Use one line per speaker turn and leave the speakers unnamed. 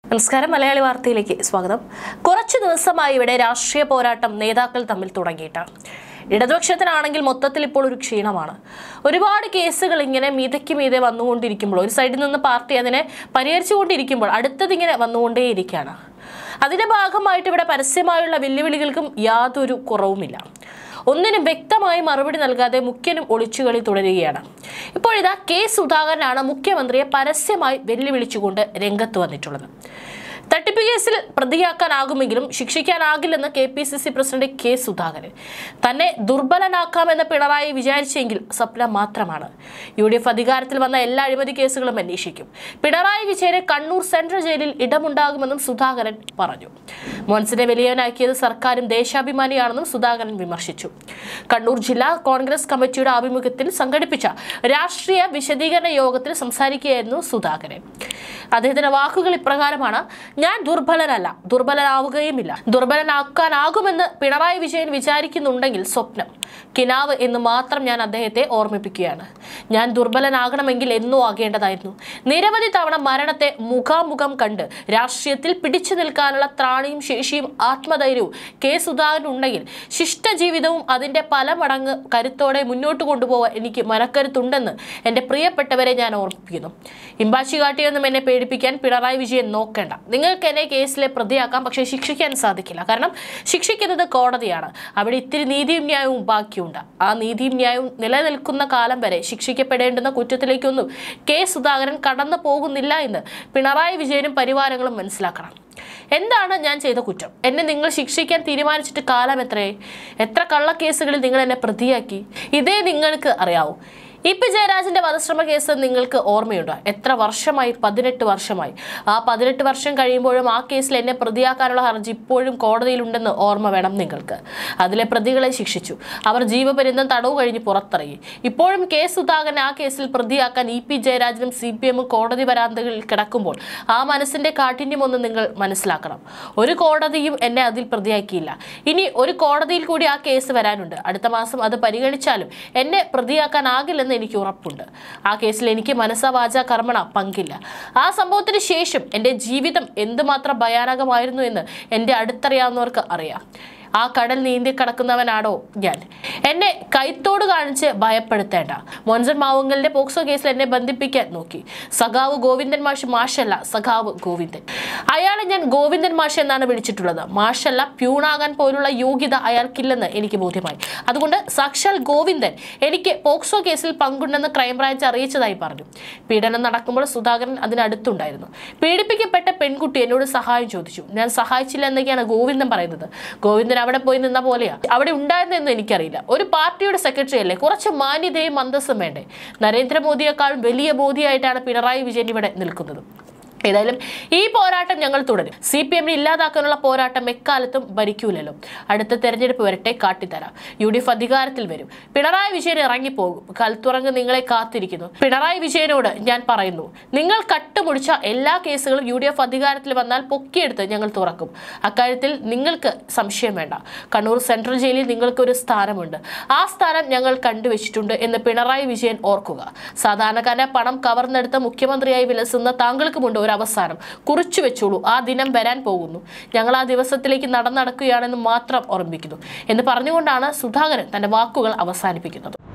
നമസ്കാരം മലയാളി വാർത്തയിലേക്ക് സ്വാഗതം കുറച്ചു ദിവസമായി ഇവിടെ രാഷ്ട്രീയ പോരാട്ടം നേതാക്കൾ തമ്മിൽ തുടങ്ങിയിട്ട് ഇടതുപക്ഷത്തിനാണെങ്കിൽ മൊത്തത്തിൽ ഇപ്പോൾ ഒരു ക്ഷീണമാണ് ഒരുപാട് കേസുകൾ ഇങ്ങനെ മീതയ്ക്ക് മീതെ വന്നുകൊണ്ടിരിക്കുമ്പോൾ ഒരു സൈഡിൽ നിന്ന് പാർട്ടി അതിനെ പരിഹരിച്ചുകൊണ്ടിരിക്കുമ്പോൾ അടുത്തതിങ്ങനെ വന്നുകൊണ്ടേയിരിക്കുകയാണ് അതിന്റെ ഭാഗമായിട്ട് ഇവിടെ പരസ്യമായുള്ള വെല്ലുവിളികൾക്കും യാതൊരു കുറവുമില്ല ഒന്നിനും വ്യക്തമായി മറുപടി നൽകാതെ മുഖ്യനും ഒളിച്ചുകളി തുടരുകയാണ് ഇപ്പോൾ ഇതാ കെ സുധാകരനാണ് മുഖ്യമന്ത്രിയെ പരസ്യമായി വെല്ലുവിളിച്ചുകൊണ്ട് രംഗത്ത് വന്നിട്ടുള്ളത് തട്ടിപ്പ് കേസിൽ പ്രതിയാക്കാനാകുമെങ്കിലും ശിക്ഷിക്കാനാകില്ലെന്ന് K P C C president K Sudhakaran തന്നെ ദുർബലനാക്കാമെന്ന് പിണറായി വിചാരിച്ചെങ്കിൽ സ്വപ്നം മാത്രമാണ് യു ഡി എഫ് അധികാരത്തിൽ വന്ന എല്ലാ അഴിമതി കേസുകളും അന്വേഷിക്കും പിണറായി വിജയനെ കണ്ണൂർ സെൻട്രൽ ജയിലിൽ ഇടമുണ്ടാകുമെന്നും സുധാകരൻ പറഞ്ഞു മോൻസിനെ വലിയവനാക്കിയത് സർക്കാരും ദേശാഭിമാനിയാണെന്നും സുധാകരൻ വിമർശിച്ചു കണ്ണൂർ ജില്ലാ കോൺഗ്രസ് കമ്മിറ്റിയുടെ ആഭിമുഖ്യത്തിൽ സംഘടിപ്പിച്ച രാഷ്ട്രീയ വിശദീകരണ യോഗത്തിൽ സംസാരിക്കുകയായിരുന്നു സുധാകരൻ അദ്ദേഹത്തിന്റെ വാക്കുകൾ ഇപ്രകാരമാണ് ഞാൻ ദുർബലനല്ല ദുർബലനാവുകയുമില്ല ദുർബലനാക്കാനാകുമെന്ന് പിണറായി വിജയൻ വിചാരിക്കുന്നുണ്ടെങ്കിൽ സ്വപ്നം കിനാവ് എന്ന് മാത്രം ഞാൻ അദ്ദേഹത്തെ ഓർമ്മിപ്പിക്കുകയാണ് ഞാൻ ദുർബലനാകണമെങ്കിൽ എന്നോ ആകേണ്ടതായിരുന്നു നിരവധി തവണ മരണത്തെ മുഖാമുഖം കണ്ട് രാഷ്ട്രീയത്തിൽ പിടിച്ചു നിൽക്കാനുള്ള ത്രാണിയും ശേഷിയും ആത്മധൈര്യവും കെ സുധാകരൻ ഉണ്ടെങ്കിൽ ശിഷ്ടജീവിതവും അതിന്റെ പല മടങ്ങ് കരുത്തോടെ മുന്നോട്ട് കൊണ്ടുപോകാൻ എനിക്ക് മനക്കരുത്തുണ്ടെന്ന് എൻ്റെ പ്രിയപ്പെട്ടവരെ ഞാൻ ഓർമ്മിപ്പിക്കുന്നു ഇമ്പാച്ചി കാട്ടിയൊന്നും എന്നെ പേടിപ്പിക്കാൻ പിണറായി വിജയൻ നോക്കേണ്ട നിങ്ങൾക്ക് എന്നെ കേസിലെ പ്രതിയാക്കാം പക്ഷേ ശിക്ഷിക്കാൻ സാധിക്കില്ല കാരണം ശിക്ഷിക്കുന്നത് കോടതിയാണ് അവിടെ ഇത്തിരി നീതിയും ന്യായവും ബാക്കിയുണ്ട് ആ നീതിയും ന്യായവും നിലനിൽക്കുന്ന കാലം വരെ ശിക്ഷിക്കപ്പെടേണ്ടുന്ന കുറ്റത്തിലേക്കൊന്നും കെ സുധാകരൻ കടന്നു പോകുന്നില്ല എന്ന് പിണറായി വിജയനും പരിവാരങ്ങളും മനസ്സിലാക്കണം എന്താണ് ഞാൻ ചെയ്ത കുറ്റം എന്നെ നിങ്ങൾ ശിക്ഷിക്കാൻ തീരുമാനിച്ചിട്ട് കാലം എത്രയായി എത്ര കള്ളക്കേസുകളിൽ നിങ്ങൾ എന്നെ പ്രതിയാക്കി ഇതേ നിങ്ങൾക്ക് അറിയാവൂ ഇ പി ജയരാജന്റെ വധശ്രമ കേസ് നിങ്ങൾക്ക് ഓർമ്മയുണ്ടോ എത്ര വർഷമായി പതിനെട്ട് വർഷമായി ആ പതിനെട്ട് വർഷം കഴിയുമ്പോഴും ആ കേസിൽ എന്നെ പ്രതിയാക്കാനുള്ള ഹർജി ഇപ്പോഴും കോടതിയിലുണ്ടെന്ന് ഓർമ്മ വേണം നിങ്ങൾക്ക് അതിലെ പ്രതികളെ ശിക്ഷിച്ചു അവർ ജീവപര്യന്തം തടവ് കഴിഞ്ഞ് പുറത്തിറങ്ങി ഇപ്പോഴും കെ സുധാകരൻ ആ കേസിൽ പ്രതിയാക്കാൻ ഇ പി ജയരാജനും സി പി എമ്മും കോടതി വരാന്തകളിൽ കിടക്കുമ്പോൾ ആ മനസ്സിന്റെ കാഠിന്യമൊന്ന് നിങ്ങൾ മനസ്സിലാക്കണം ഒരു കോടതിയും എന്നെ അതിൽ പ്രതിയാക്കിയില്ല ഇനി ഒരു കോടതിയിൽ കൂടി ആ കേസ് വരാനുണ്ട് അടുത്ത മാസം അത് പരിഗണിച്ചാലും എന്നെ പ്രതിയാക്കാനാകില്ലെന്ന് എനിക്ക് ഉറപ്പുണ്ട് ആ കേസിൽ എനിക്ക് മനസ്സാ വാച കർമ്മണ പങ്കില്ല ആ സംഭവത്തിന് ശേഷം എൻ്റെ ജീവിതം എന്തുമാത്രം ഭയാനകമായിരുന്നു എന്ന് എൻ്റെ അടുത്തറിയാവുന്നവർക്ക് അറിയാം ആ കടൽ നീന്തി കിടക്കുന്നവനാണോ ഞാൻ എന്നെ കൈത്തോട് കാണിച്ച് ഭയപ്പെടുത്തേണ്ട മോൻസൺ മാവുങ്കലിന്റെ പോക്സോ കേസിൽ എന്നെ ബന്ധിപ്പിക്കാൻ നോക്കി സഖാവ് ഗോവിന്ദൻ മാഷ് മാഷല്ല സഖാവ് ഗോവിന്ദൻ അയാളെ ഞാൻ ഗോവിന്ദൻ മാഷ് എന്നാണ് വിളിച്ചിട്ടുള്ളത് മാഷല്ല പ്യൂണാകാൻ പോലുള്ള യോഗ്യത അയാൾക്കില്ലെന്ന് എനിക്ക് ബോധ്യമായി അതുകൊണ്ട് സാക്ഷാൽ ഗോവിന്ദൻ എനിക്ക് പോക്സോ കേസിൽ പങ്കുണ്ടെന്ന് ക്രൈംബ്രാഞ്ച് അറിയിച്ചതായി പറഞ്ഞു പീഡനം നടക്കുമ്പോൾ സുധാകരൻ അതിനടുത്തുണ്ടായിരുന്നു പീഡിപ്പിക്കപ്പെട്ട പെൺകുട്ടി എന്നോട് സഹായം ചോദിച്ചു ഞാൻ സഹായിച്ചില്ല എന്നൊക്കെയാണ് ഗോവിന്ദൻ പറയുന്നത് ഗോവിന്ദൻ അവിടെ പോയി നിന്ന പോലെയാ അവിടെ ഉണ്ടായിരുന്നെന്ന് എനിക്കറിയില്ല ഒരു പാർട്ടിയുടെ സെക്രട്ടറി അല്ലേ കുറച്ച് മാന്യതയും അന്തസ്സും വേണ്ടേ നരേന്ദ്രമോദിയെക്കാളും വലിയ ബോധിയായിട്ടാണ് പിണറായി വിജയൻ ഇവിടെ നിൽക്കുന്നത് ഏതായാലും ഈ പോരാട്ടം ഞങ്ങൾ തുടരും സി പി എമ്മിനെ ഇല്ലാതാക്കാനുള്ള പോരാട്ടം എക്കാലത്തും ഭരിക്കൂലല്ലോ അടുത്ത തെരഞ്ഞെടുപ്പ് വരട്ടെ കാട്ടിത്തരാം യു ഡി എഫ് അധികാരത്തിൽ വരും പിണറായി വിജയൻ ഇറങ്ങിപ്പോകും കൽത്തുറങ്ങ് നിങ്ങളെ കാത്തിരിക്കുന്നു പിണറായി വിജയനോട് ഞാൻ പറയുന്നു നിങ്ങൾ കട്ടുമുടിച്ച എല്ലാ കേസുകളും യു ഡി എഫ് അധികാരത്തിൽ വന്നാൽ പൊക്കിയെടുത്ത് ഞങ്ങൾ തുറക്കും അക്കാര്യത്തിൽ നിങ്ങൾക്ക് സംശയം വേണ്ട കണ്ണൂർ സെൻട്രൽ ജയിലിൽ നിങ്ങൾക്ക് ഒരു സ്ഥാനമുണ്ട് ആ സ്ഥാനം ഞങ്ങൾ കണ്ടുവച്ചിട്ടുണ്ട് എന്ന് പിണറായി വിജയൻ ഓർക്കുക സാധാരണക്കാരനെ പണം കവർന്നെടുത്ത മുഖ്യമന്ത്രിയായി വിലസുന്ന താങ്കൾക്കുമുണ്ട് ഒരു അവസാനം കുറിച്ചു വെച്ചോളൂ ആ ദിനം വരാൻ പോകുന്നു ഞങ്ങൾ ആ ദിവസത്തിലേക്ക് നടന്നടക്കുകയാണെന്ന് മാത്രം ഓർമ്മിക്കുന്നു എന്ന് പറഞ്ഞുകൊണ്ടാണ് സുധാകരൻ തന്റെ വാക്കുകൾ അവസാനിപ്പിക്കുന്നത്